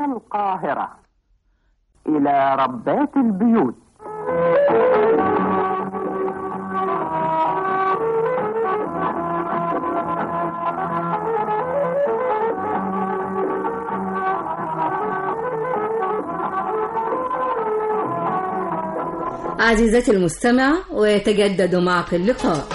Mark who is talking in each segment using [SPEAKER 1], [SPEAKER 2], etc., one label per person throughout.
[SPEAKER 1] من القاهرة إلى ربات البيوت
[SPEAKER 2] عزيزتي المستمع ويتجدد معك اللقاء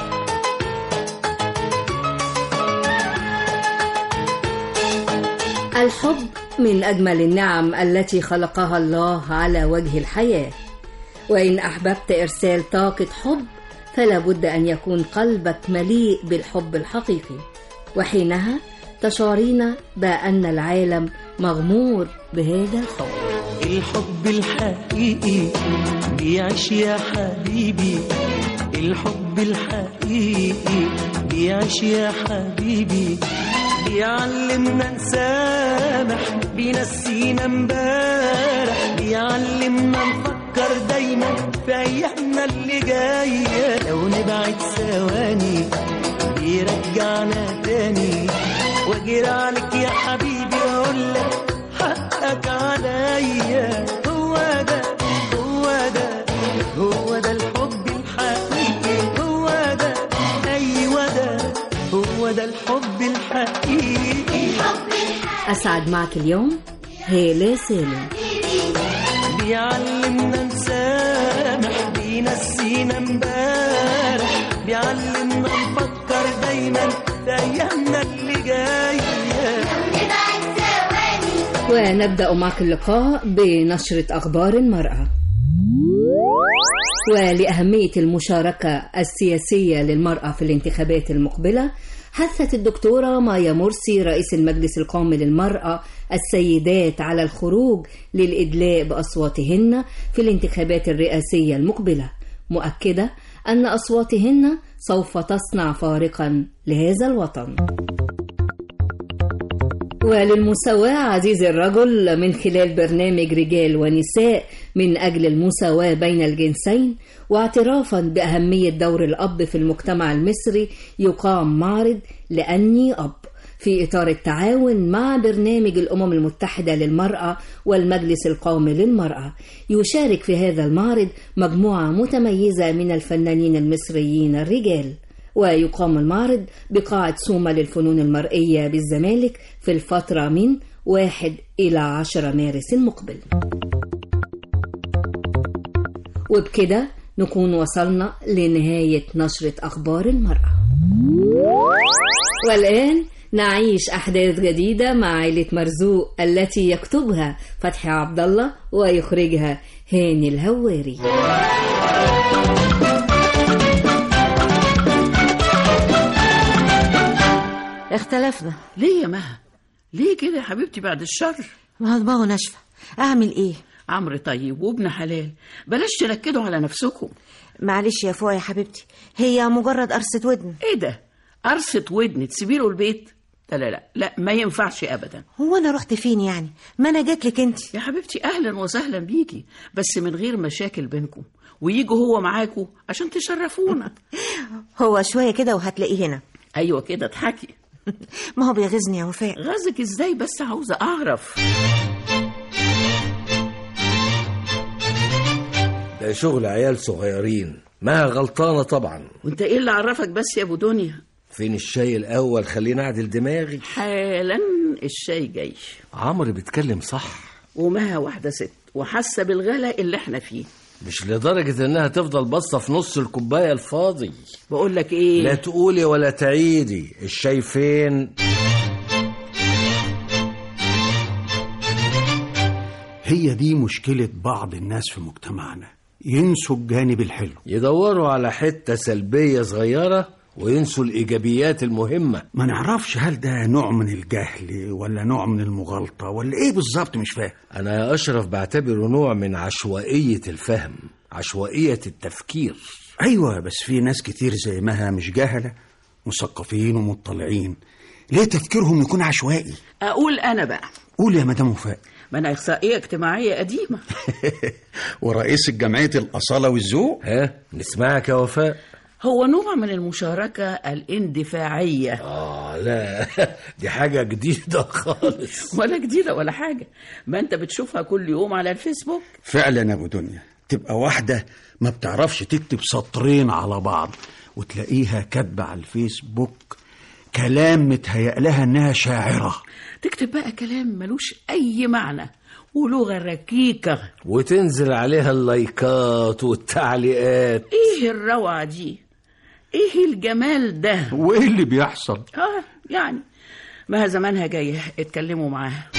[SPEAKER 2] الحب من اجمل النعم التي خلقها الله على وجه الحياه وان احببت ارسال طاقه حب فلا بد ان يكون قلبك مليء بالحب الحقيقي وحينها تشعرين بان العالم مغمور بهذا الحب
[SPEAKER 3] الحب الحقيقي بيعيش يا حبيبي الحب الحقيقي بيعيش يا حبيبي بيعلمنا نسامح بينسينا امبارح بيعلمنا نفكر دايما في ايامنا اللي جايه لو نبعد ثواني بيرجعنا تاني واجري عليك يا حبيبي اقول لك حقك عليا هو ده هو ده هو ده الحب الحقيقي هو ده ايوه ده هو ده الحب الحقيقي
[SPEAKER 2] اسعد معك اليوم هالة سالم
[SPEAKER 3] بيعلمنا نسامح بينسينا امبارح بيعلمنا نفكر دايما في ايامنا اللي جايه
[SPEAKER 2] ونبدأ معك اللقاء بنشرة أخبار المرأة ولأهمية المشاركة السياسية للمرأة في الانتخابات المقبلة حثت الدكتورة مايا مرسي رئيس المجلس القومي للمرأة السيدات على الخروج للإدلاء بأصواتهن في الانتخابات الرئاسية المقبلة مؤكدة أن أصواتهن سوف تصنع فارقا لهذا الوطن وللمساواة عزيز الرجل من خلال برنامج رجال ونساء من أجل المساواة بين الجنسين واعترافا بأهمية دور الأب في المجتمع المصري يقام معرض لأني أب في إطار التعاون مع برنامج الأمم المتحدة للمرأة والمجلس القومي للمرأة يشارك في هذا المعرض مجموعة متميزة من الفنانين المصريين الرجال ويقام المعرض بقاعة سوما للفنون المرئية بالزمالك في الفترة من 1 إلى 10 مارس المقبل وبكده نكون وصلنا لنهاية نشرة أخبار المرأة والآن نعيش أحداث جديدة مع عائلة مرزوق التي يكتبها فتحي عبد الله ويخرجها هاني الهواري
[SPEAKER 4] اختلفنا
[SPEAKER 5] ليه يا مها ليه كده يا حبيبتي بعد الشر
[SPEAKER 4] ما هو دماغه ناشفه اعمل ايه
[SPEAKER 5] عمرو طيب وابن حلال بلاش تنكدوا على نفسكم
[SPEAKER 4] معلش يا فوق يا حبيبتي هي مجرد قرصه ودن
[SPEAKER 5] ايه ده قرصة ودن تسيبي له البيت لا لا لا لا ما ينفعش ابدا
[SPEAKER 4] هو انا رحت فين يعني ما انا جات لك انت
[SPEAKER 5] يا حبيبتي اهلا وسهلا بيكي بس من غير مشاكل بينكم ويجوا هو معاكوا عشان تشرفونا
[SPEAKER 4] هو شويه كده وهتلاقيه هنا
[SPEAKER 5] ايوه كده اضحكي
[SPEAKER 4] ما هو بيغيظني يا وفاء
[SPEAKER 5] غازك ازاي بس عاوزه اعرف
[SPEAKER 6] ده شغل عيال صغيرين ما غلطانة طبعا
[SPEAKER 5] وانت ايه اللي عرفك بس يا ابو دنيا
[SPEAKER 6] فين الشاي الأول خليني أعدل دماغي
[SPEAKER 5] حالا الشاي جاي
[SPEAKER 6] عمرو بيتكلم صح
[SPEAKER 5] ومها واحده ست وحاسه بالغلا اللي احنا فيه
[SPEAKER 6] مش لدرجة إنها تفضل باصة في نص الكوباية الفاضي
[SPEAKER 5] بقول لك ايه
[SPEAKER 6] لا تقولي ولا تعيدي الشاي فين
[SPEAKER 7] هي دي مشكلة بعض الناس في مجتمعنا ينسوا الجانب الحلو
[SPEAKER 6] يدوروا على حتة سلبية صغيرة وينسوا الإيجابيات المهمة
[SPEAKER 7] ما نعرفش هل ده نوع من الجهل ولا نوع من المغالطة ولا ايه بالظبط مش فاهم
[SPEAKER 6] أنا يا أشرف بعتبره نوع من عشوائية الفهم عشوائية التفكير
[SPEAKER 7] ايوه بس في ناس كتير زي مها مش جهلة مثقفين ومطلعين ليه تفكيرهم يكون عشوائي
[SPEAKER 5] اقول انا بقى
[SPEAKER 7] قول يا مدام وفاء
[SPEAKER 5] ما انا اخصائيه اجتماعيه قديمه
[SPEAKER 7] ورئيس الجمعية الأصالة والذوق
[SPEAKER 6] ها نسمعك يا وفاء
[SPEAKER 5] هو نوع من المشاركة الاندفاعية
[SPEAKER 6] اه لا دي حاجة جديدة خالص
[SPEAKER 5] ولا جديدة ولا حاجة ما انت بتشوفها كل يوم على الفيسبوك
[SPEAKER 7] فعلا يا ابو دنيا تبقى واحدة ما بتعرفش تكتب سطرين على بعض وتلاقيها كاتبة على الفيسبوك كلام متهيأ لها انها شاعرة
[SPEAKER 5] تكتب بقى كلام ملوش أي معنى ولغة ركيكة
[SPEAKER 6] وتنزل عليها اللايكات والتعليقات
[SPEAKER 5] ايه الروعة دي ايه الجمال ده
[SPEAKER 7] وايه اللي بيحصل
[SPEAKER 5] اه يعني ما زمانها جاية اتكلموا معاها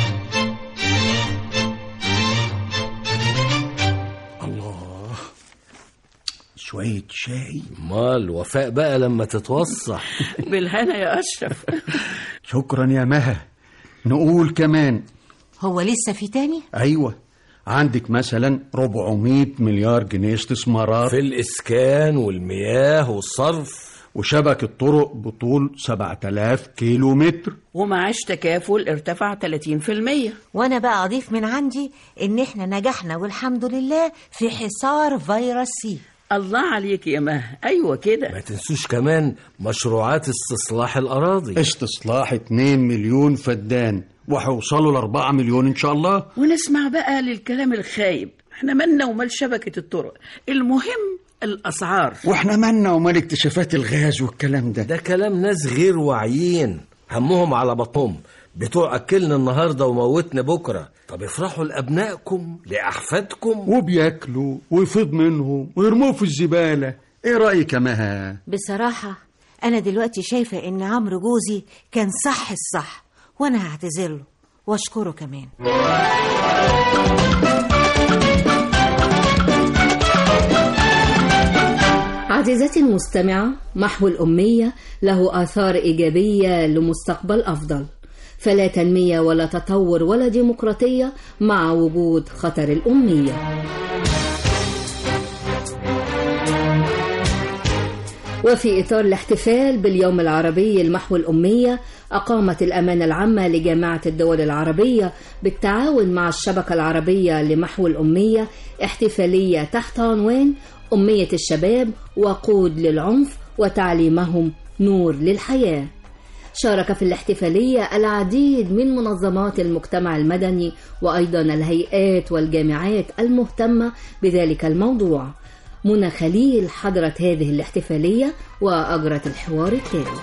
[SPEAKER 7] الله شوية شاي
[SPEAKER 6] مال وفاء بقى لما تتوصح
[SPEAKER 5] بالهنا يا أشرف
[SPEAKER 7] شكرا يا مها نقول كمان
[SPEAKER 4] هو لسه في تاني
[SPEAKER 7] ايوه عندك مثلا 400 مليار جنيه استثمارات
[SPEAKER 6] في الإسكان والمياه والصرف
[SPEAKER 7] وشبكة طرق بطول 7000 كيلو متر
[SPEAKER 5] ومعاش تكافل ارتفع 30%
[SPEAKER 4] وانا بقى اضيف من عندي ان احنا نجحنا والحمد لله في حصار فيروس سي
[SPEAKER 5] الله عليك يا مها أيوة كده
[SPEAKER 6] ما تنسوش كمان مشروعات استصلاح الأراضي
[SPEAKER 7] استصلاح 2 مليون فدان وهيوصلوا ل 4 مليون ان شاء الله
[SPEAKER 5] ونسمع بقى للكلام الخايب احنا مالنا ومال شبكة الطرق المهم الأسعار
[SPEAKER 7] واحنا مالنا ومال اكتشافات الغاز والكلام ده
[SPEAKER 6] ده كلام ناس غير واعيين همهم على بطنهم بتوع أكلنا النهاردة وموتنا بكرة طب افرحوا لأبنائكم لأحفادكم
[SPEAKER 7] وبياكلوا ويفيض منهم ويرموه في الزبالة ايه رأيك يا مها
[SPEAKER 4] بصراحة انا دلوقتي شايفة ان عمرو جوزي كان صح الصح وانا هعتذر له واشكره كمان
[SPEAKER 2] عزيزتي المستمعة محو الأمية له آثار إيجابية لمستقبل أفضل فلا تنمية ولا تطور ولا ديمقراطية مع وجود خطر الأمية وفي إطار الاحتفال باليوم العربي لمحو الأمية أقامت الأمانة العامة لجامعة الدول العربية بالتعاون مع الشبكة العربية لمحو الأمية احتفالية تحت عنوان أمية الشباب وقود للعنف وتعليمهم نور للحياة شارك في الاحتفالية العديد من منظمات المجتمع المدني وأيضا الهيئات والجامعات المهتمة بذلك الموضوع منى خليل حضرت هذه الاحتفالية وأجرت الحوار التالي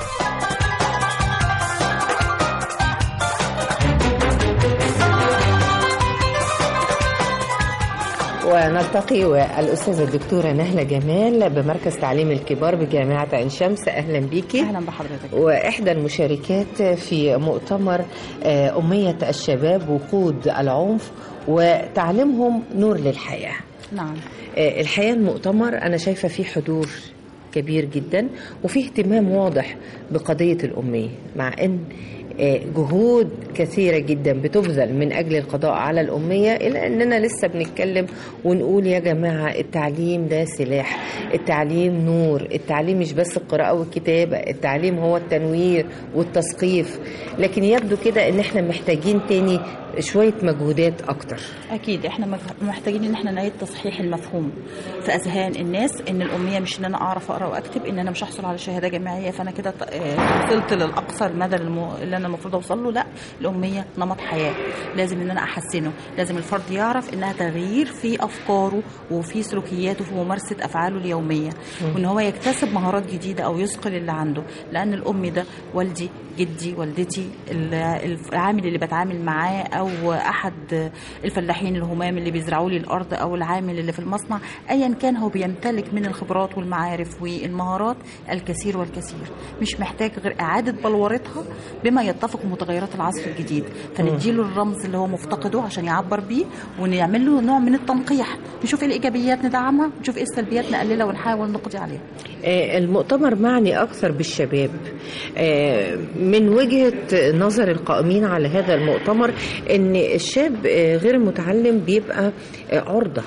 [SPEAKER 8] ونلتقي والأستاذة الدكتورة نهلة جمال بمركز تعليم الكبار بجامعة عين شمس أهلا بيكي
[SPEAKER 9] اهلا بحضرتك
[SPEAKER 8] وإحدى المشاركات في مؤتمر آه، أمية الشباب وقود العنف وتعليمهم نور للحياة
[SPEAKER 9] نعم
[SPEAKER 8] آه، الحقيقة المؤتمر أنا شايفة فيه حضور كبير جدا وفيه اهتمام واضح بقضية الأمية مع أن آه، جهود كثيرة جدا بتبذل من أجل القضاء على الأمية إلا أننا لسه بنتكلم ونقول يا جماعة التعليم ده سلاح التعليم نور التعليم مش بس القراءة والكتابة التعليم هو التنوير والتثقيف لكن يبدو كده أن احنا محتاجين تاني شوية مجهودات أكتر
[SPEAKER 9] اكيد احنا مف- محتاجين ان احنا نعيد تصحيح المفهوم في اذهان الناس ان الاميه مش ان انا اعرف اقرا واكتب ان انا مش هحصل على شهاده جامعيه فانا كده ط- آه، وصلت للاقصى المدى الم- اللي انا المفروض اوصل له لا الاميه نمط حياه لازم ان انا احسنه لازم الفرد يعرف انها تغيير في افكاره وفي سلوكياته في ممارسه افعاله اليوميه وان هو يكتسب مهارات جديده او يثقل اللي عنده لان الام ده والدي جدي والدتي ال- العامل اللي بتعامل معاه او احد الفلاحين الهمام اللي بيزرعوا لي الارض او العامل اللي في المصنع ايا كان هو بيمتلك من الخبرات والمعارف والمهارات الكثير والكثير مش محتاج غير اعاده بلورتها بما يتفق متغيرات العصر الجديد فنديله الرمز اللي هو مفتقده عشان يعبر بيه ونعمل له نوع من التنقيح نشوف ايه الايجابيات ندعمها نشوف ايه السلبيات نقللها ونحاول نقضي عليها
[SPEAKER 8] آه، المؤتمر معني أكثر بالشباب آه، من وجهة نظر القائمين على هذا المؤتمر أن الشاب آه، غير المتعلم بيبقى آه، عرضة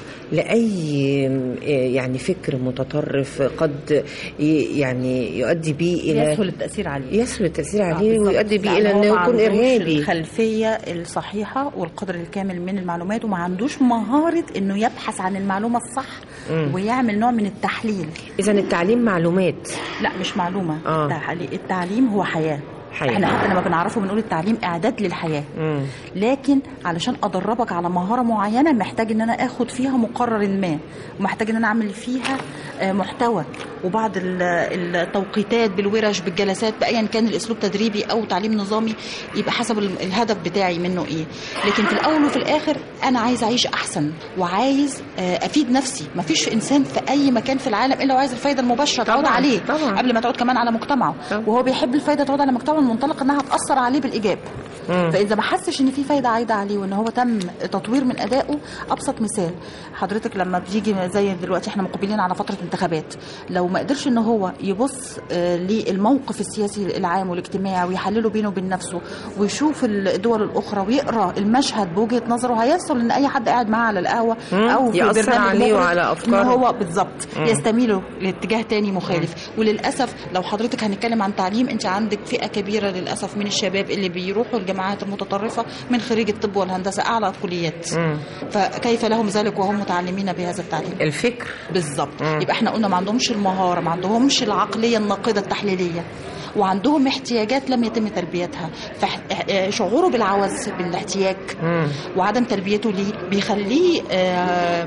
[SPEAKER 8] لأي آه، يعني فكر متطرف قد ي- يعني يؤدي به إلى
[SPEAKER 9] يسهل التاثير عليه
[SPEAKER 8] يسهل التأثير
[SPEAKER 9] آه،
[SPEAKER 8] عليه
[SPEAKER 9] بالظبط.
[SPEAKER 8] ويؤدي ارهابي
[SPEAKER 9] لا،
[SPEAKER 8] الى
[SPEAKER 9] هو
[SPEAKER 8] انه
[SPEAKER 9] ما
[SPEAKER 8] يكون
[SPEAKER 9] عندوش
[SPEAKER 8] ارهابي
[SPEAKER 9] الخلفيه الصحيحه والقدر الكامل من المعلومات وما عندوش مهاره انه يبحث عن المعلومه الصح
[SPEAKER 8] مم.
[SPEAKER 9] ويعمل نوع من التحليل
[SPEAKER 8] اذا التعليم معلومات
[SPEAKER 9] لا مش معلومه
[SPEAKER 8] آه.
[SPEAKER 9] التعلي- التعليم هو حياه
[SPEAKER 8] حياة.
[SPEAKER 9] احنا حتى لما بنعرفه بنقول التعليم اعداد للحياه
[SPEAKER 8] مم.
[SPEAKER 9] لكن علشان ادربك على مهاره معينه محتاج ان انا اخد فيها مقرر ما ومحتاج ان انا اعمل فيها آه، محتوى وبعض ال- التوقيتات بالورش بالجلسات بايا كان الاسلوب تدريبي او تعليم نظامي يبقى حسب ال- الهدف بتاعي منه ايه لكن في الاول وفي الاخر انا عايز اعيش احسن وعايز آه، افيد نفسي مفيش انسان في اي مكان في العالم الا وعايز الفايده المباشره تعود
[SPEAKER 8] طبعاً،
[SPEAKER 9] عليه
[SPEAKER 8] طبعاً.
[SPEAKER 9] قبل ما تعود كمان على مجتمعه وهو بيحب الفايده تعود على مجتمعه من منطلق انها هتاثر عليه بالايجاب
[SPEAKER 8] مم.
[SPEAKER 9] فاذا ما حسش ان في فايده عايده عليه وان هو تم تطوير من ادائه ابسط مثال حضرتك لما بتيجي زي دلوقتي احنا مقبلين على فتره انتخابات لو ما قدرش ان هو يبص آه، للموقف السياسي العام والاجتماعي ويحلله بينه وبين نفسه ويشوف الدول الاخرى ويقرا المشهد بوجهه نظره هيحصل ان اي حد قاعد معاه على القهوه
[SPEAKER 8] مم.
[SPEAKER 9] او في
[SPEAKER 8] يأثر
[SPEAKER 9] برنامج
[SPEAKER 8] عليه
[SPEAKER 9] مغرض
[SPEAKER 8] وعلى
[SPEAKER 9] ان
[SPEAKER 8] أفكاره.
[SPEAKER 9] هو بالظبط
[SPEAKER 8] مم.
[SPEAKER 9] يستميل لاتجاه تاني مخالف وللاسف لو حضرتك هنتكلم عن تعليم انت عندك فئه كبيره للاسف من الشباب اللي بيروحوا الجامعات المتطرفه من خريج الطب والهندسه اعلى الكليات
[SPEAKER 8] مم.
[SPEAKER 9] فكيف لهم ذلك وهم متعلمين بهذا التعليم
[SPEAKER 8] الفكر
[SPEAKER 9] بالظبط
[SPEAKER 8] مم.
[SPEAKER 9] يبقى احنا قلنا ما عندهمش المهاره ما عندهمش العقليه الناقده التحليليه وعندهم احتياجات لم يتم تلبيتها فشعوره بالعوز بالاحتياج
[SPEAKER 8] مم.
[SPEAKER 9] وعدم تلبيته ليه بيخليه آه،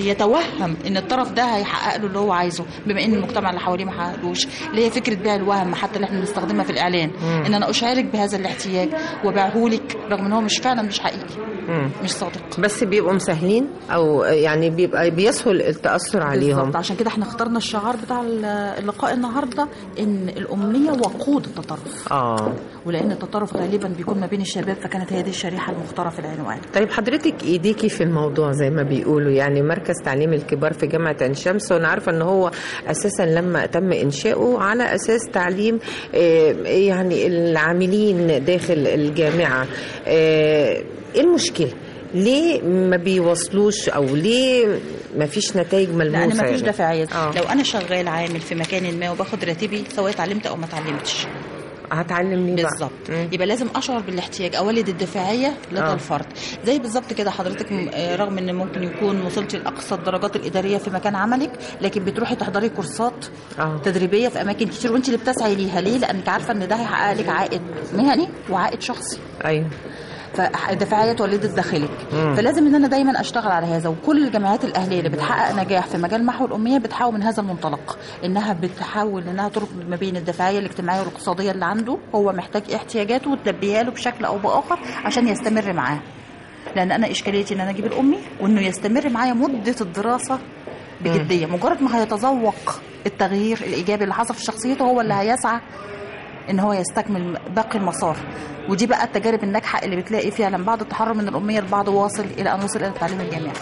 [SPEAKER 9] يتوهم ان الطرف ده هيحقق له اللي هو عايزه بما ان المجتمع اللي حواليه ما حققلوش اللي هي فكره بيع الوهم حتى اللي احنا بنستخدمها في الاعلان
[SPEAKER 8] مم.
[SPEAKER 9] ان انا اشارك بهذا الاحتياج وابيعهولك رغم ان هو مش فعلا مش حقيقي
[SPEAKER 8] مم.
[SPEAKER 9] مش صادق
[SPEAKER 8] بس بيبقوا مسهلين او يعني بيبقى بيسهل التاثر عليهم
[SPEAKER 9] بالظبط عشان كده احنا اخترنا الشعار بتاع اللقاء النهارده ان الاميه وقود التطرف
[SPEAKER 8] اه
[SPEAKER 9] ولان التطرف غالبا بيكون ما بين الشباب فكانت هي دي الشريحه المختاره في العنوان
[SPEAKER 8] طيب حضرتك ايديكي في الموضوع زي ما بيقولوا يعني مركز تعليم الكبار في جامعه عين شمس وانا عارفه ان هو اساسا لما تم انشاؤه على اساس تعليم آه، يعني العاملين داخل الجامعه آه، ايه المشكله؟ ليه ما بيوصلوش او ليه ما فيش نتائج ملموسه
[SPEAKER 9] لان ما فيش
[SPEAKER 8] يعني؟
[SPEAKER 9] دفاعيه
[SPEAKER 8] آه.
[SPEAKER 9] لو انا شغال عامل في مكان ما وباخد راتبي سواء اتعلمت او ما اتعلمتش
[SPEAKER 8] هتعلم ليه بقى؟
[SPEAKER 9] بالظبط
[SPEAKER 8] مم.
[SPEAKER 9] يبقى لازم اشعر بالاحتياج اولد الدفاعيه لدى
[SPEAKER 8] آه.
[SPEAKER 9] الفرد زي بالظبط كده حضرتك م- آه، رغم ان ممكن يكون وصلتي لاقصى الدرجات الاداريه في مكان عملك لكن بتروحي تحضري كورسات
[SPEAKER 8] آه.
[SPEAKER 9] تدريبيه في اماكن كتير وانت اللي بتسعي ليها ليه لانك عارفه ان ده هيحقق لك عائد مهني وعائد شخصي
[SPEAKER 8] ايوه
[SPEAKER 9] فالدفاعيه اتولدت داخلك
[SPEAKER 8] مم.
[SPEAKER 9] فلازم ان انا دايما اشتغل على هذا وكل الجمعيات الاهليه اللي بتحقق نجاح في مجال محو الاميه بتحاول من هذا المنطلق انها بتحاول انها تربط ما بين الدفاعيه الاجتماعيه والاقتصاديه اللي عنده هو محتاج احتياجاته وتلبيها له بشكل او باخر عشان يستمر معاه لان انا اشكاليتي ان انا اجيب الامي وانه يستمر معايا مده الدراسه بجديه مجرد ما هيتذوق التغيير الايجابي اللي حصل في شخصيته هو اللي هيسعى ان هو يستكمل باقي المسار ودي بقى التجارب الناجحه اللي بتلاقي فعلا بعد التحرر من الاميه البعض واصل الى ان وصل الى التعليم الجامعي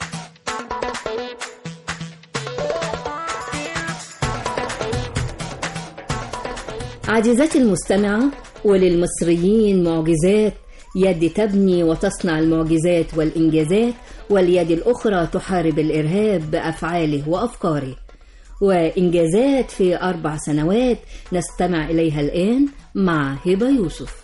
[SPEAKER 2] عزيزتي المستمعة وللمصريين معجزات يد تبني وتصنع المعجزات والإنجازات واليد الأخرى تحارب الإرهاب بأفعاله وأفكاره وإنجازات في أربع سنوات نستمع إليها الآن مع هبة يوسف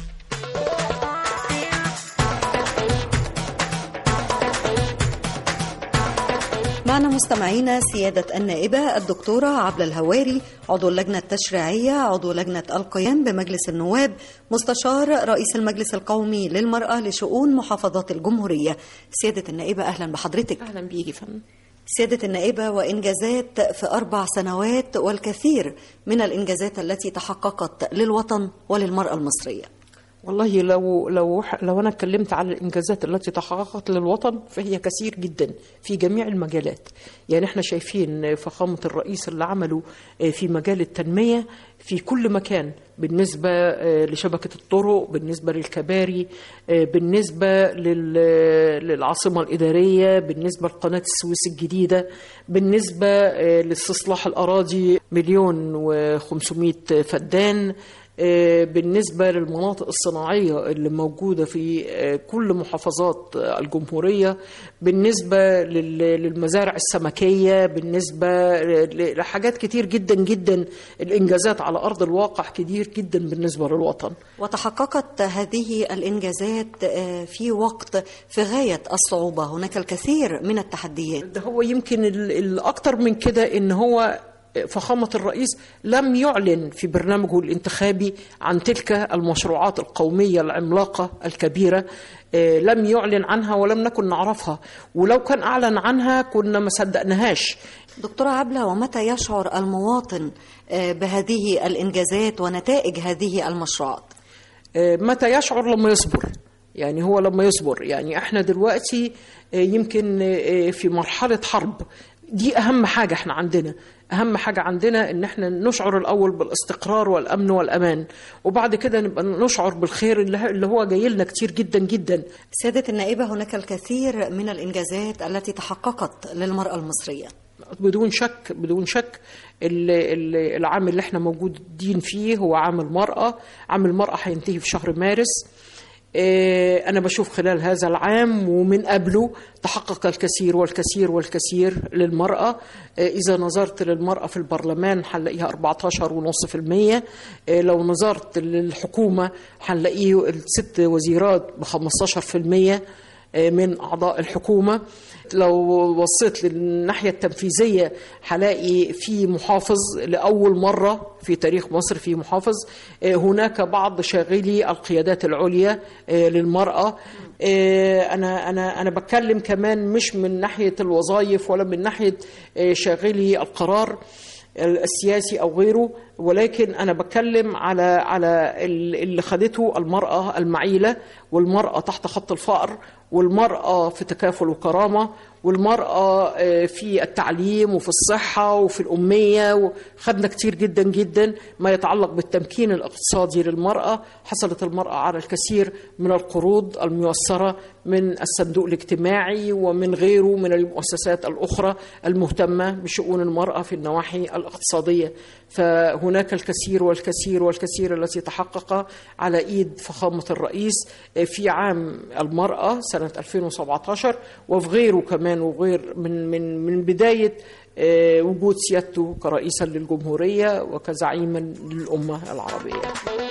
[SPEAKER 10] معنا مستمعينا سيادة النائبة الدكتورة عبلة الهواري عضو اللجنة التشريعية عضو لجنة القيام بمجلس النواب مستشار رئيس المجلس القومي للمرأة لشؤون محافظات الجمهورية سيادة النائبة أهلا بحضرتك
[SPEAKER 11] اهلا بيكي فندم
[SPEAKER 10] سيادة النائبة وإنجازات في أربع سنوات والكثير من الإنجازات التي تحققت للوطن وللمرأة المصرية
[SPEAKER 11] والله لو لو لو انا اتكلمت على الانجازات التي تحققت للوطن فهي كثير جدا في جميع المجالات يعني احنا شايفين فخامه الرئيس اللي عمله في مجال التنميه في كل مكان بالنسبه لشبكه الطرق بالنسبه للكباري بالنسبه لل- للعاصمه الاداريه بالنسبه لقناه السويس الجديده بالنسبه لاستصلاح الاراضي مليون و500 فدان آه، بالنسبة للمناطق الصناعية اللي موجودة في آه، كل محافظات آه، الجمهورية بالنسبة لل- للمزارع السمكية بالنسبة ل- لحاجات كتير جدا جدا الإنجازات على أرض الواقع كتير جدا بالنسبة للوطن
[SPEAKER 10] وتحققت هذه الإنجازات آه، في وقت في غاية الصعوبة هناك الكثير من التحديات
[SPEAKER 11] ده هو يمكن ال- الأكتر من كده إن هو فخامة الرئيس لم يعلن في برنامجه الانتخابي عن تلك المشروعات القومية العملاقة الكبيرة آه، لم يعلن عنها ولم نكن نعرفها ولو كان أعلن عنها كنا ما صدقناهاش
[SPEAKER 10] دكتورة عبلة ومتى يشعر المواطن آه، بهذه الإنجازات ونتائج هذه المشروعات
[SPEAKER 11] آه، متى يشعر لما يصبر يعني هو لما يصبر يعني احنا دلوقتي آه، يمكن آه، في مرحلة حرب دي أهم حاجة احنا عندنا أهم حاجة عندنا إن احنا نشعر الأول بالاستقرار والأمن والأمان وبعد كده نبقى نشعر بالخير اللي اللي هو جاي لنا كتير جدا جدا
[SPEAKER 10] سيادة النائبة هناك الكثير من الإنجازات التي تحققت للمرأة المصرية
[SPEAKER 11] بدون شك بدون شك ال- ال- العام اللي احنا موجودين فيه هو عام المرأة عام المرأة هينتهي في شهر مارس آه، أنا بشوف خلال هذا العام ومن قبله تحقق الكثير والكثير والكثير للمرأة آه، إذا نظرت للمرأة في البرلمان هنلاقيها 14.5% آه، لو نظرت للحكومة هنلاقيه الست وزيرات ب 15% من أعضاء الحكومة لو بصيت للناحية التنفيذية هلاقي في محافظ لأول مرة في تاريخ مصر في محافظ آه، هناك بعض شاغلي القيادات العليا آه، للمرأة آه، أنا أنا أنا بتكلم كمان مش من ناحية الوظائف ولا من ناحية آه، شاغلي القرار السياسي او غيره ولكن انا بتكلم على على ال- اللي خدته المراه المعيله والمراه تحت خط الفقر والمراه في تكافل وكرامه والمراه آه، في التعليم وفي الصحه وفي الاميه خدنا كتير جدا جدا ما يتعلق بالتمكين الاقتصادي للمراه حصلت المراه على الكثير من القروض الميسره من الصندوق الاجتماعي ومن غيره من المؤسسات الاخرى المهتمه بشؤون المراه في النواحي الاقتصاديه فهناك الكثير والكثير والكثير التي تحقق على ايد فخامه الرئيس في عام المراه سنه 2017 وفي غيره كمان وغير من من من بدايه آه، وجود سيادته كرئيسا للجمهوريه وكزعيما للامه العربيه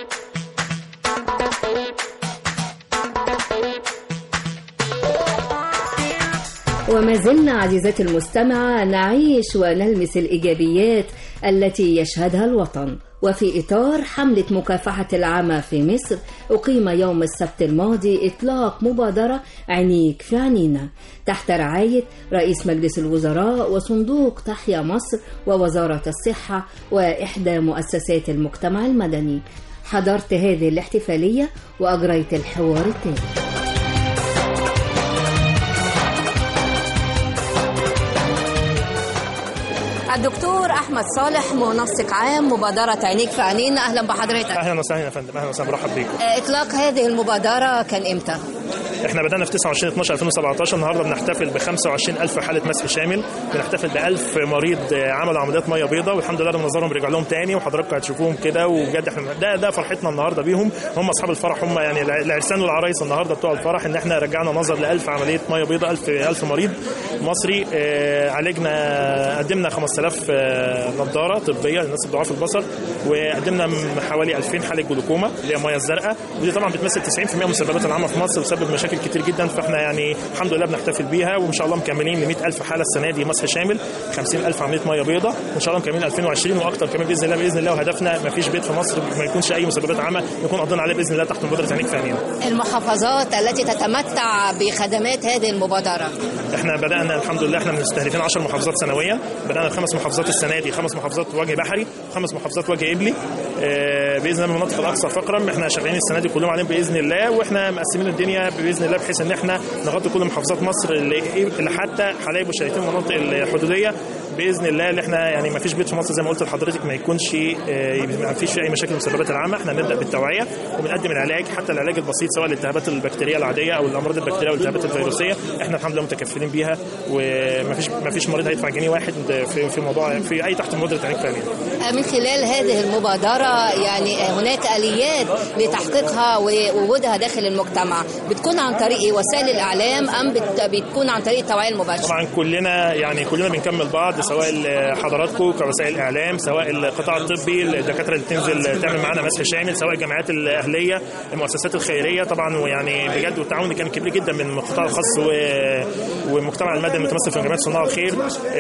[SPEAKER 2] وما زلنا عزيزتي المستمعة نعيش ونلمس الإيجابيات التي يشهدها الوطن وفي إطار حملة مكافحة العمى في مصر أقيم يوم السبت الماضي إطلاق مبادرة عينيك في عينينا تحت رعاية رئيس مجلس الوزراء وصندوق تحيا مصر ووزارة الصحة وإحدى مؤسسات المجتمع المدني حضرت هذه الاحتفالية وأجريت الحوار التالي الدكتور احمد صالح منسق عام مبادره عينيك في عينينا اهلا بحضرتك
[SPEAKER 12] اهلا وسهلا يا فندم اهلا وسهلا برحب بيكم
[SPEAKER 2] اطلاق هذه المبادره كان امتى
[SPEAKER 12] احنا بدانا في 29 12 2017 النهارده بنحتفل ب 25000 حاله مسح شامل بنحتفل ب 1000 مريض عملوا عمليات ميه بيضاء والحمد لله منظرهم رجع لهم تاني وحضراتكم هتشوفوهم كده وبجد احنا ده ده فرحتنا النهارده بيهم هم اصحاب الفرح هم يعني العرسان والعرايس النهارده بتوع الفرح ان احنا رجعنا نظر ل 1000 عمليه ميه بيضاء 1000 1000 مريض مصري آه، عالجنا قدمنا 5000 آه، نظاره طبيه للناس اللي ضعاف البصر وقدمنا م- حوالي 2000 حاله جلوكوما اللي هي الميه الزرقاء ودي طبعا بتمثل 90% من مسببات العمى في مصر وسبب مشاكل كتير جدا فاحنا يعني الحمد لله بنحتفل بيها وان شاء الله مكملين ل 100000 حاله السنه دي مسح شامل 50000 عمليه ميه بيضاء وان شاء الله مكملين 2020 واكتر كمان باذن الله باذن الله وهدفنا ما فيش بيت في مصر ما يكونش اي مسببات عمى نكون قضينا عليه باذن الله تحت مبادره عينيك في عينينا
[SPEAKER 2] المحافظات التي تتمتع بخدمات هذه المبادره
[SPEAKER 12] احنا بدانا الحمد لله احنا مستهدفين 10 محافظات سنويا بدانا بخمس محافظات السنه دي خمس محافظات وجه بحري خمس محافظات وجه قبلي اه باذن الله من المناطق الاقصى فقرا احنا شغالين السنه دي كلهم عليهم باذن الله واحنا مقسمين الدنيا باذن الله بحيث ان احنا نغطي كل محافظات مصر اللي, اللي حتى حلايب وشلاتين المناطق الحدوديه باذن الله اللي احنا يعني ما فيش بيت في مصر زي ما قلت لحضرتك ما يكونش اه، ما فيش فيه اي مشاكل من مسببات العامه احنا نبدا بالتوعيه وبنقدم العلاج حتى العلاج البسيط سواء الالتهابات البكتيريه العاديه او الامراض البكتيريه والالتهابات الفيروسيه احنا الحمد لله متكفلين بيها وما فيش ما فيش مريض هيدفع جنيه واحد في في موضوع في اي تحت مبادره علاج فعليا
[SPEAKER 2] من خلال هذه المبادرة يعني هناك آليات لتحقيقها ووجودها داخل المجتمع بتكون عن طريق إيه؟ وسائل الإعلام أم بت- بتكون عن طريق التوعية المباشرة
[SPEAKER 12] طبعا كلنا يعني كلنا بنكمل بعض سواء حضراتكم كوسائل الاعلام سواء القطاع الطبي الدكاتره اللي بتنزل تعمل معانا مسح شامل سواء الجامعات الاهليه المؤسسات الخيريه طبعا ويعني بجد والتعاون كان كبير جدا من القطاع الخاص و- والمجتمع المدني المتمثل في جمعيات صناع الخير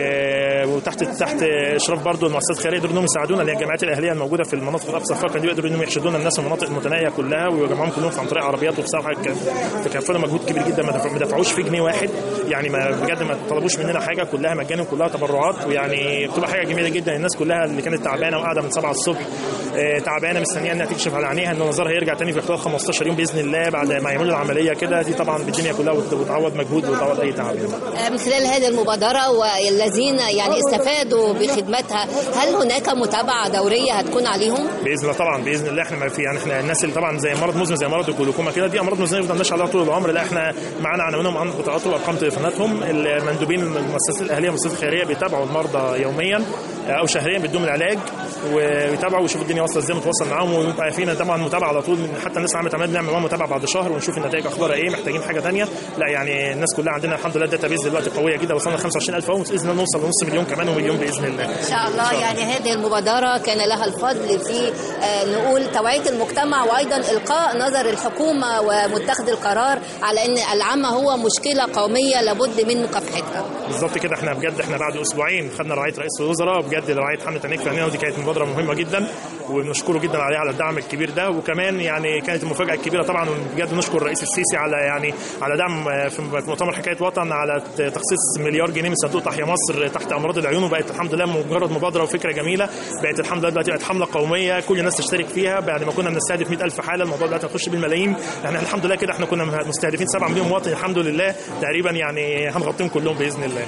[SPEAKER 12] آه، وتحت تحت اشراف برضه المؤسسات الخيريه يقدروا انهم يساعدونا اللي هي الجامعات الاهليه الموجوده في المناطق الاقصى الفقر دي يقدروا انهم يحشدونا الناس في المناطق المتناهيه كلها ويجمعوهم كلهم عن طريق عربيات وبصراحه كان- تكفلوا مجهود كبير جدا ما دفع- ما دفعوش فيه جنيه واحد يعني ما بجد ما طلبوش مننا حاجه كلها مجاني وكلها تبرعات ويعني بتبقى حاجه جميله جدا الناس كلها اللي كانت تعبانه وقاعده من 7 الصبح آه، تعبانه مستنيه انها تكشف على عينيها ان نظرها يرجع تاني في خلال 15 يوم باذن الله بعد ما يعملوا العمليه كده دي طبعا بالدنيا كلها وت- وتعوض مجهود وتعوض اي تعب يعني.
[SPEAKER 2] من خلال هذه المبادرة والذين يعني استفادوا بخدمتها هل هناك متابعة دورية هتكون عليهم؟
[SPEAKER 12] باذن الله طبعا باذن الله احنا ما في يعني احنا الناس اللي طبعا زي مرض مزمن زي مرض الجلوكوما كده دي امراض مزمنه ما يفضلناش عليها طول العمر لا احنا معانا عناوينهم عن بطاقاتهم وارقام تليفوناتهم المندوبين المؤسسات الاهليه والمؤسسات الخيريه بيتابعوا المرضى يوميا او شهريا بيدوم العلاج ويتابعوا ويشوفوا الدنيا واصله ازاي متواصل معاهم ويبقى فينا طبعا متابعه على طول من حتى الناس عملت عمليه بنعمل معاهم متابعه بعد شهر ونشوف النتائج اخبارها ايه محتاجين حاجه ثانيه لا يعني الناس كلها عندنا الحمد لله الداتا بيز دلوقتي قويه جدا وصلنا 25000 اهو باذن الله نوصل لنص مليون كمان ومليون باذن الله
[SPEAKER 2] إن شاء الله يعني هذه المبادرة كان لها الفضل في آه، نقول توعية المجتمع وأيضا إلقاء نظر الحكومة ومتخذ القرار على أن العامة هو مشكلة قومية لابد من مكافحتها
[SPEAKER 12] بالظبط كده احنا بجد احنا بعد اسبوعين خدنا رعايه رئيس الوزراء بجد رعايه حمله عينيك في عينينا ودي كانت مبادره مهمه جدا وبنشكره جدا عليها على الدعم الكبير ده وكمان يعني كانت المفاجاه الكبيره طبعا بجد نشكر الرئيس السيسي على يعني على دعم آه، في مؤتمر حكايه وطن على تخصيص مليار جنيه من صندوق تحيا مصر تحت امراض العيون وبقت الحمد لله مجرد مبادره وفكره جميله بقت الحمد لله دلوقتي بقت حمله قوميه كل الناس تشترك فيها بعد ما كنا بنستهدف 100000 حاله الموضوع دلوقتي هنخش بالملايين احنا الحمد لله كده احنا كنا مستهدفين 7 مليون مواطن الحمد لله تقريبا يعني هنغطيهم كلهم باذن الله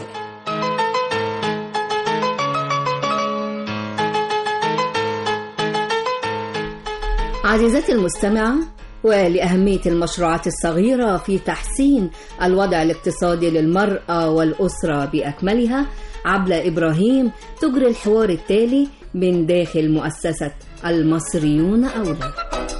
[SPEAKER 2] عزيزتي المستمعة ولأهمية المشروعات الصغيرة في تحسين الوضع الاقتصادي للمرأة والأسرة بأكملها عبلة إبراهيم تجري الحوار التالي من داخل مؤسسة المصريون أولى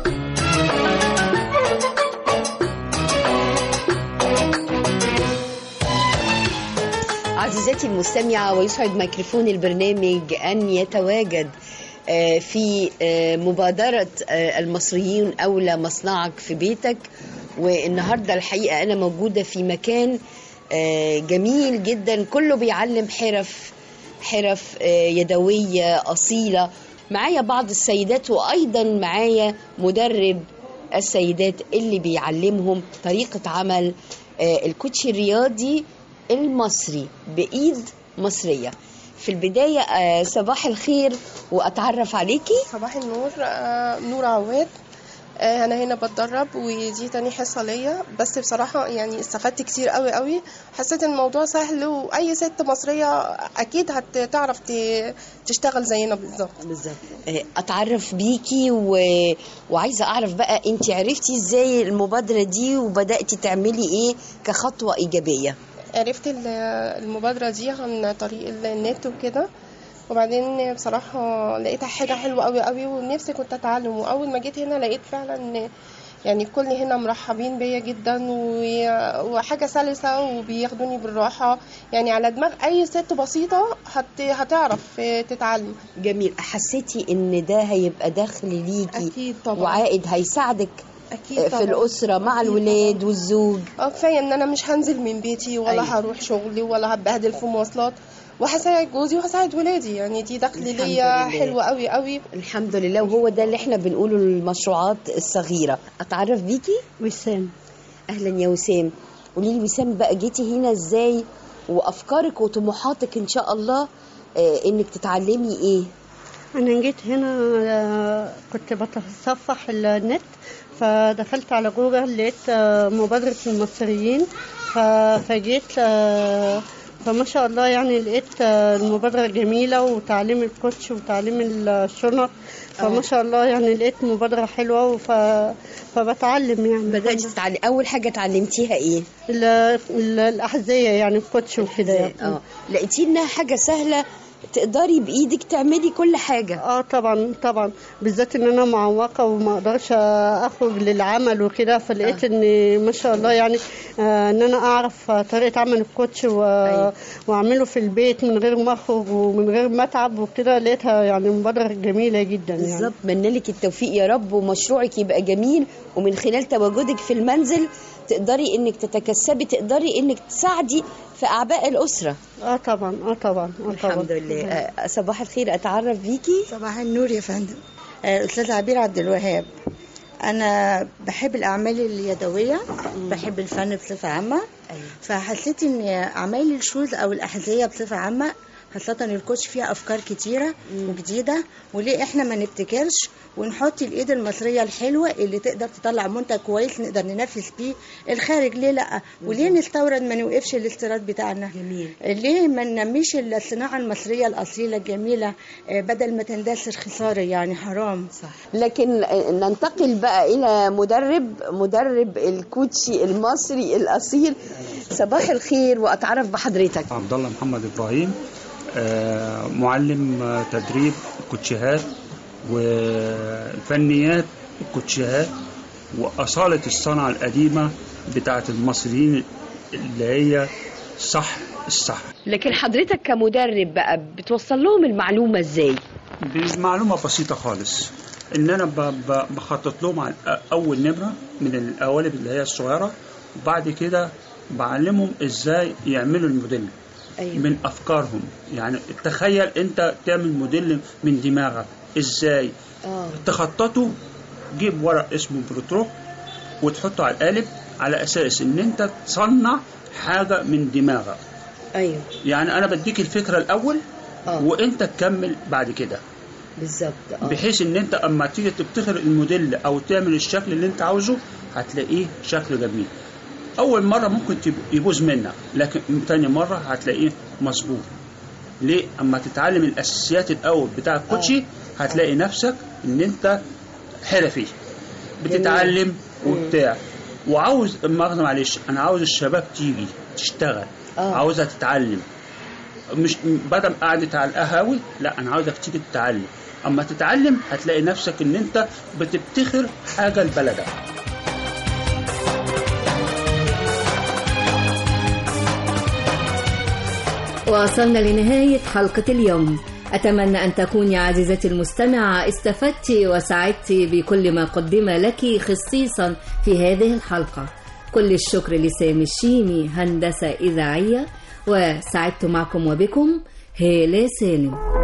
[SPEAKER 13] عزيزتي المستمعة ويسعد ميكروفون البرنامج أن يتواجد آه، في آه، مبادرة آه، المصريين أولى مصنعك في بيتك والنهاردة الحقيقة أنا موجودة في مكان آه، جميل جدا كله بيعلم حرف حرف آه، يدوية أصيلة معايا بعض السيدات وأيضا معايا مدرب السيدات اللي بيعلمهم طريقة عمل آه، الكوتشي الرياضي المصري بإيد مصرية في البداية آه، صباح الخير وأتعرف عليكي
[SPEAKER 14] صباح النور آه، نور عواد آه، انا هنا بتدرب ودي تاني حصه ليا بس بصراحه يعني استفدت كتير قوي قوي حسيت الموضوع سهل واي ست مصريه اكيد هتعرف ت- تشتغل زينا بالظبط
[SPEAKER 13] بالظبط آه، اتعرف بيكي و... وعايزه اعرف بقى انت عرفتي ازاي المبادره دي وبداتي تعملي ايه كخطوه ايجابيه
[SPEAKER 14] عرفت ال- المبادره دي عن طريق النت وكده وبعدين بصراحه لقيتها حاجه حلوه قوي قوي ونفسي كنت اتعلم واول ما جيت هنا لقيت فعلا يعني الكل هنا مرحبين بيا جدا و- وحاجه سلسه وبياخدوني بالراحه يعني على دماغ اي ست بسيطه هت... هتعرف تتعلم
[SPEAKER 13] جميل حسيتي ان ده هيبقى دخل ليكي
[SPEAKER 14] اكيد طبعا
[SPEAKER 13] وعائد هيساعدك
[SPEAKER 14] اكيد
[SPEAKER 13] آه،
[SPEAKER 14] طبعا.
[SPEAKER 13] في الاسره مع الولاد والزوج
[SPEAKER 14] اه كفايه ان انا مش هنزل من بيتي ولا
[SPEAKER 13] أيوة.
[SPEAKER 14] هروح شغلي ولا هتبهدل في مواصلات وهساعد جوزي وهساعد ولادي يعني دي دخل
[SPEAKER 13] الحمد
[SPEAKER 14] ليا
[SPEAKER 13] لله.
[SPEAKER 14] حلو قوي قوي
[SPEAKER 13] الحمد لله وهو ده اللي احنا بنقوله المشروعات الصغيره اتعرف بيكي
[SPEAKER 15] وسام
[SPEAKER 13] اهلا يا وسام قولي لي وسام بقى جيتي هنا ازاي وافكارك وطموحاتك ان شاء الله آه، انك تتعلمي ايه
[SPEAKER 15] انا جيت هنا آه، كنت بتصفح النت فدخلت على جوجل لقيت آه، مبادرة المصريين ف- فجيت آه، فما شاء الله يعني لقيت آه، المبادرة جميلة وتعليم الكوتش وتعليم الشنط فما شاء الله يعني لقيت مبادرة حلوة وف... فبتعلم يعني
[SPEAKER 13] بدأت تتعلم أول حاجة اتعلمتيها إيه؟
[SPEAKER 15] ال... ال... الأحذية يعني الكوتش وكده يعني.
[SPEAKER 13] اه لقيتي انها حاجه سهله تقدري بايدك تعملي كل حاجه
[SPEAKER 15] اه طبعا طبعا بالذات ان انا معوقه وما اقدرش اخرج للعمل وكده فلقيت ان ما شاء الله يعني آه ان انا اعرف طريقه عمل الكوتش و... واعمله في البيت من غير ما اخرج ومن غير ما اتعب وكده لقيتها يعني مبادره جميله جدا يعني
[SPEAKER 13] بالظبط اتمنى لك التوفيق يا رب ومشروعك يبقى جميل ومن خلال تواجدك في المنزل تقدري انك تتكسبي تقدري انك تساعدي في اعباء الاسره
[SPEAKER 15] اه طبعا اه طبعا اه طبعا
[SPEAKER 13] الحمد لله آه، صباح الخير اتعرف بيكي
[SPEAKER 16] صباح النور يا فندم آه، أستاذ عبير عبد الوهاب أنا بحب الأعمال اليدوية بحب الفن بصفة عامة فحسيت إن أعمال الشوز أو الأحذية بصفة عامة خاصة الكوتش فيها أفكار كتيرة وجديدة وليه إحنا ما نبتكرش ونحط الإيد المصرية الحلوة اللي تقدر تطلع منتج كويس نقدر ننافس بيه الخارج ليه لأ وليه نستورد ما نوقفش الاستيراد بتاعنا
[SPEAKER 13] جميل
[SPEAKER 16] ليه ما ننميش الصناعة المصرية الأصيلة الجميلة آه، بدل ما تندثر خسارة يعني حرام
[SPEAKER 13] صح لكن ننتقل بقى الى مدرب مدرب الكوتشي المصري الاصيل صباح الخير واتعرف بحضرتك
[SPEAKER 17] عبد الله محمد ابراهيم آه، معلم آه، تدريب كوتشيهات وفنيات الكوتشيهات واصاله الصنعه القديمه بتاعت المصريين اللي هي صح الصح
[SPEAKER 13] لكن حضرتك كمدرب بقى بتوصل لهم المعلومه ازاي
[SPEAKER 17] بمعلومه بسيطه خالص ان انا ب- ب- بخطط لهم على اول نمره من القوالب اللي هي الصغيره وبعد كده بعلمهم ازاي يعملوا الموديل
[SPEAKER 13] أيوة.
[SPEAKER 17] من افكارهم يعني تخيل انت تعمل موديل من دماغك ازاي
[SPEAKER 13] اه
[SPEAKER 17] تخططه جيب ورق اسمه بروتروك وتحطه على القالب على اساس ان انت تصنع حاجه من دماغك
[SPEAKER 13] ايوه
[SPEAKER 17] يعني انا بديك الفكره الاول
[SPEAKER 13] آه.
[SPEAKER 17] وانت تكمل بعد كده
[SPEAKER 13] بالظبط اه
[SPEAKER 17] بحيث ان انت اما تيجي تبتكر الموديل او تعمل الشكل اللي انت عاوزه هتلاقيه شكل جميل اول مره ممكن تب- يبوظ منك لكن تاني مره هتلاقيه مظبوط ليه اما تتعلم الاساسيات الاول بتاع الكوتشي هتلاقي نفسك ان انت حرفي بتتعلم وبتاع وعاوز مؤاخذة معلش انا عاوز الشباب تيجي تشتغل
[SPEAKER 13] آه.
[SPEAKER 17] عاوزها تتعلم مش بدل قعدة على القهاوي لا انا عاوزك تيجي تتعلم اما تتعلم هتلاقي نفسك ان انت بتبتكر حاجه لبلدك
[SPEAKER 2] وصلنا لنهاية حلقة اليوم أتمنى أن تكوني عزيزتي المستمعة استفدت وسعدت بكل ما قدم لك خصيصا في هذه الحلقة كل الشكر لسامي الشيمي هندسة إذاعية وسعدت معكم وبكم هالة سالم